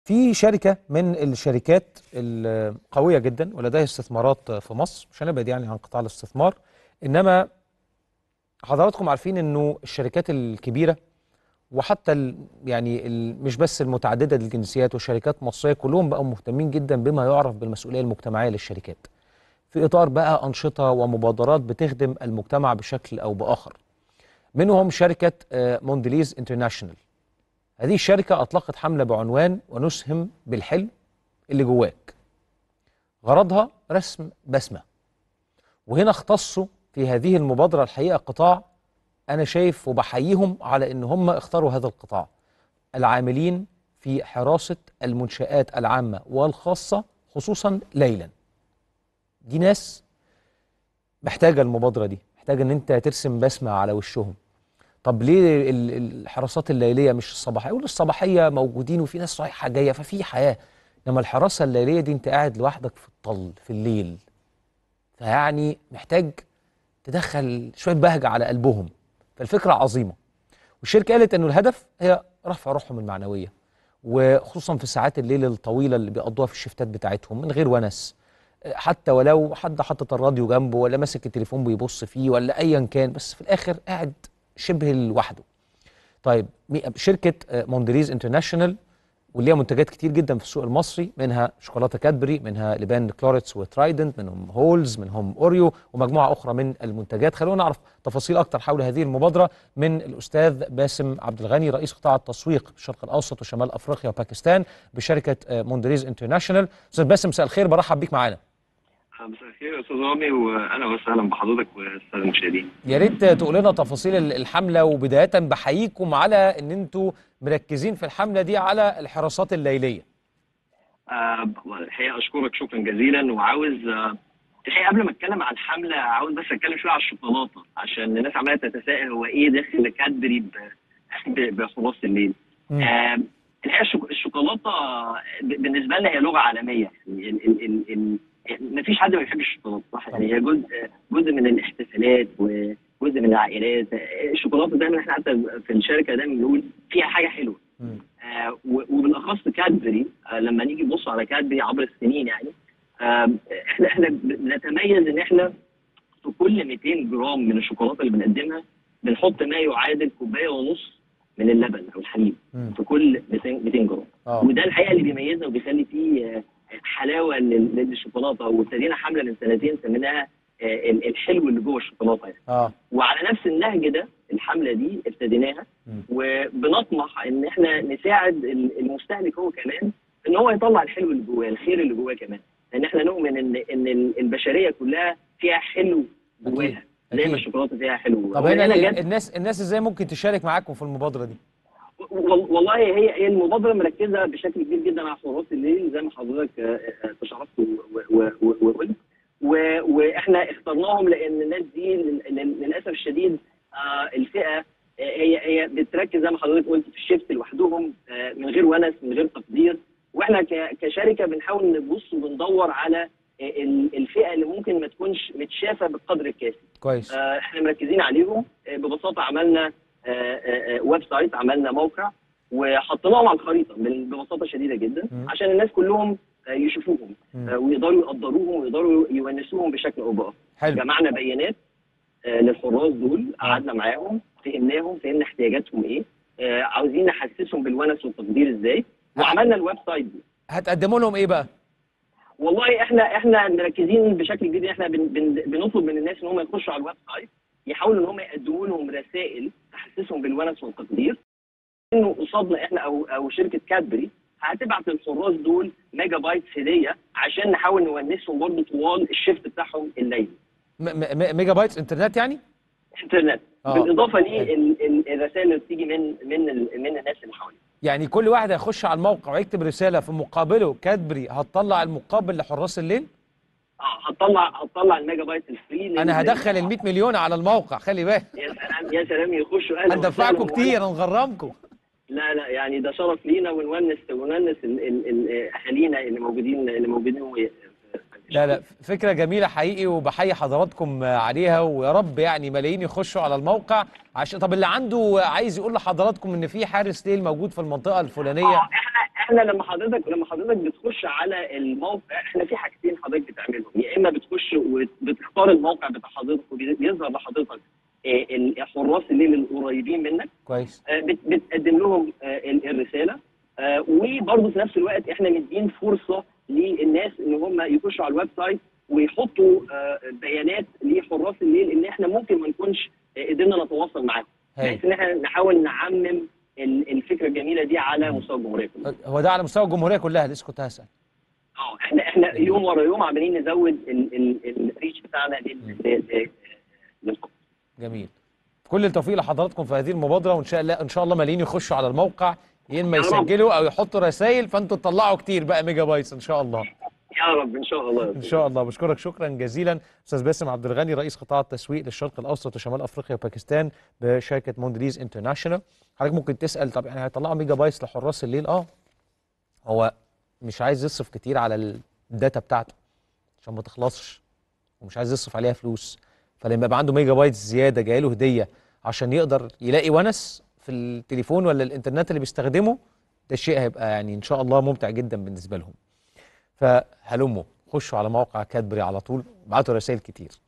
في شركة من الشركات القوية جدا ولديها استثمارات في مصر مش هنبعد يعني عن قطاع الاستثمار إنما حضراتكم عارفين إنه الشركات الكبيرة وحتى ال يعني ال مش بس المتعددة الجنسيات والشركات المصرية كلهم بقوا مهتمين جدا بما يعرف بالمسؤولية المجتمعية للشركات في إطار بقى أنشطة ومبادرات بتخدم المجتمع بشكل أو بآخر منهم شركة آه، موندليز انترناشونال هذه الشركة أطلقت حملة بعنوان ونسهم بالحلم اللي جواك غرضها رسم بسمة وهنا اختصوا في هذه المبادرة الحقيقة قطاع أنا شايف وبحييهم على إن هم اختاروا هذا القطاع العاملين في حراسة المنشآت العامة والخاصة خصوصا ليلا دي ناس محتاجة المبادرة دي محتاجة إن أنت ترسم بسمة على وشهم طب ليه ال- ال- الحراسات الليليه مش الصباحيه؟ يقول الصباحيه موجودين وفي ناس رايحه جايه ففي حياه انما الحراسه الليليه دي انت قاعد لوحدك في الطل في الليل فيعني محتاج تدخل شويه بهجه على قلبهم فالفكره عظيمه والشركه قالت انه الهدف هي رفع روحهم المعنويه وخصوصا في ساعات الليل الطويله اللي بيقضوها في الشفتات بتاعتهم من غير ونس حتى ولو حد حاطط الراديو جنبه ولا ماسك التليفون بيبص فيه ولا ايا كان بس في الاخر قاعد شبه لوحده طيب مي- شركه آه، موندريز انترناشونال واللي ليها منتجات كتير جدا في السوق المصري منها شوكولاته كادبري منها لبان كلوريتس وترايدنت منهم هولز منهم اوريو ومجموعه اخرى من المنتجات خلونا نعرف تفاصيل اكتر حول هذه المبادره من الاستاذ باسم عبد الغني رئيس قطاع التسويق في الشرق الاوسط وشمال افريقيا وباكستان بشركه آه، موندريز انترناشونال استاذ باسم مساء الخير برحب بيك معانا مساء الخير يا استاذ رامي واهلا وسهلا بحضرتك والساده المشاهدين. يا ريت تقول لنا تفاصيل ال- الحمله وبدايه بحييكم على ان انتوا مركزين في الحمله دي على الحراسات الليليه آه، الحقيقه اشكرك شكرا جزيلا وعاوز آه، الحقيقه قبل ما اتكلم عن الحمله عاوز بس اتكلم شويه على الشوكولاته عشان الناس عماله تتساءل هو ايه داخل كادبري ب- ب- بحراس الليل. مم. آه، الحقيقه الشوك- الشوكولاته ب- بالنسبه لنا هي لغه عالميه يعني ال ال ال ال مفيش حد ما بيحبش الشوكولاته صح يعني هي جزء جزء من الاحتفالات وجزء من العائلات الشوكولاته دايما احنا حتى في الشركه دايما بنقول فيها حاجه حلوه مم. آه، و- وبالاخص كادبري آه، لما نيجي نبص على كادبري عبر السنين يعني آه، احنا احنا بنتميز ان احنا في كل 200 جرام من الشوكولاته اللي بنقدمها بنحط ما يعادل كوبايه ونص من اللبن او الحليب مم. في كل 200 200 جرام اه وده الحقيقه اللي بيميزنا وبيخلي فيه آه، حلاوه لل- للشوكولاته وابتدينا حمله من سنتين سميناها آه، ال- الحلو اللي جوه الشوكولاته يعني. اه وعلى نفس النهج ده الحمله دي ابتديناها مم. وبنطمح ان احنا نساعد ال- المستهلك هو كمان ان هو يطلع الحلو اللي جواه الخير اللي جواه كمان لان احنا نؤمن ان ان ال- البشريه كلها فيها حلو جواها زي أكيد. ما الشوكولاته فيها حلو جواها طب هنا وهنا ال- جت الناس الناس ازاي ممكن تشارك معاكم في المبادره دي وال- والله هي هي المبادره مركزه بشكل كبير جدا على حراس الليل زي ما حضرتك آه، آه، تشرفت و- و- و- وقلت و- واحنا اخترناهم لان الناس دي لل- لل- للاسف الشديد آه، الفئه آه، هي هي بتركز زي ما حضرتك قلت في الشيفت لوحدهم آه، من غير ونس من غير تقدير واحنا ك- كشركه بنحاول نبص وبندور على آه، ال- الفئه اللي ممكن ما تكونش متشافه بالقدر الكافي كويس آه، احنا مركزين عليهم آه، ببساطه عملنا آه، آه، آه، ويب سايت عملنا موقع وحطيناهم على الخريطه بال- ببساطه شديده جدا مم. عشان الناس كلهم آه، يشوفوهم مم. آه، ويقدروا يقدروهم ويقدروا يونسوهم بشكل او باخر حلو جمعنا بيانات آه، للحراس دول قعدنا معاهم فهمناهم فهمنا احتياجاتهم ايه آه، عاوزين نحسسهم بالونس والتقدير ازاي وعملنا الويب سايت دي هتقدموا لهم ايه بقى والله احنا احنا مركزين بشكل كبير احنا بن بن بنطلب من الناس ان هم يخشوا على الويب سايت يحاولوا ان هم يقدموا لهم رسائل تحسسهم بالونس والتقدير انه قصادنا احنا او او شركه كادبري هتبعت للحراس دول ميجا بايت هديه عشان نحاول نونسهم برضه طوال الشيفت بتاعهم الليلي م- م- ميجا بايتس انترنت يعني انترنت آه. بالاضافه حلو. للرسائل اللي بتيجي من من ال- من الناس اللي حواليه يعني كل واحد هيخش على الموقع ويكتب رساله في مقابله كادبري هتطلع المقابل لحراس الليل اه هتطلع هتطلع الميجا بايت الفري لل- انا هدخل ال 100 مليون على الموقع خلي بالك يا سلام يا سلام يخشوا اهلا هندفعكم وسهلا كتير هنغرمكم لا لا يعني ده شرف لينا ونونس ونونس ال- ال- ال- اهالينا اللي موجودين اللي موجودين و- لا لا فكرة جميلة حقيقي وبحيي حضراتكم عليها ويا رب يعني ملايين يخشوا على الموقع عشان طب اللي عنده عايز يقول لحضراتكم ان في حارس ليل موجود في المنطقة اه الفلانية احنا احنا لما حضرتك لما حضرتك بتخش على الموقع احنا في حاجتين حضرتك بتعملهم يا اما بتخش وبتختار الموقع بتاع حضرتك وبيظهر لحضرتك آه، ال- حراس الليل القريبين منك كويس آه، بت- بتقدم لهم آه، ال- الرساله آه، وبرضه في نفس الوقت احنا مدين فرصه للناس ان هم يخشوا على الويب سايت ويحطوا آه، بيانات لحراس الليل ان احنا ممكن ما نكونش آه، قدرنا نتواصل معاهم هاي. بحيث ان احنا نحاول نعمم ال- الفكره الجميله دي على مستوى الجمهوريه كلها. هو ده على مستوى الجمهوريه كلها لسه كنت هسال اه احنا احنا يوم ورا يوم عمالين نزود ال- ال- الريتش بتاعنا لل- لل- للحكم. جميل كل التوفيق لحضراتكم في هذه المبادره وان شاء الله ان شاء الله مالين يخشوا على الموقع يا اما يا رب. يسجلوا او يحطوا رسائل فانتوا تطلعوا كتير بقى ميجا بايتس ان شاء الله يا رب ان شاء الله ان شاء الله بشكرك شكرا جزيلا استاذ باسم عبد الغني رئيس قطاع التسويق للشرق الاوسط وشمال افريقيا وباكستان بشركه موندريز انترناشونال حضرتك ممكن تسال طب يعني هيطلعوا ميجا بايتس لحراس الليل اه هو مش عايز يصرف كتير على الداتا بتاعته عشان ما تخلصش ومش عايز يصرف عليها فلوس فلما يبقى عنده ميجا بايتس زياده جايه له هديه عشان يقدر يلاقي ونس في التليفون ولا الانترنت اللي بيستخدمه ده شيء هيبقى يعني ان شاء الله ممتع جدا بالنسبه لهم فهلموا خشوا على موقع كادبري على طول ابعتوا رسائل كتير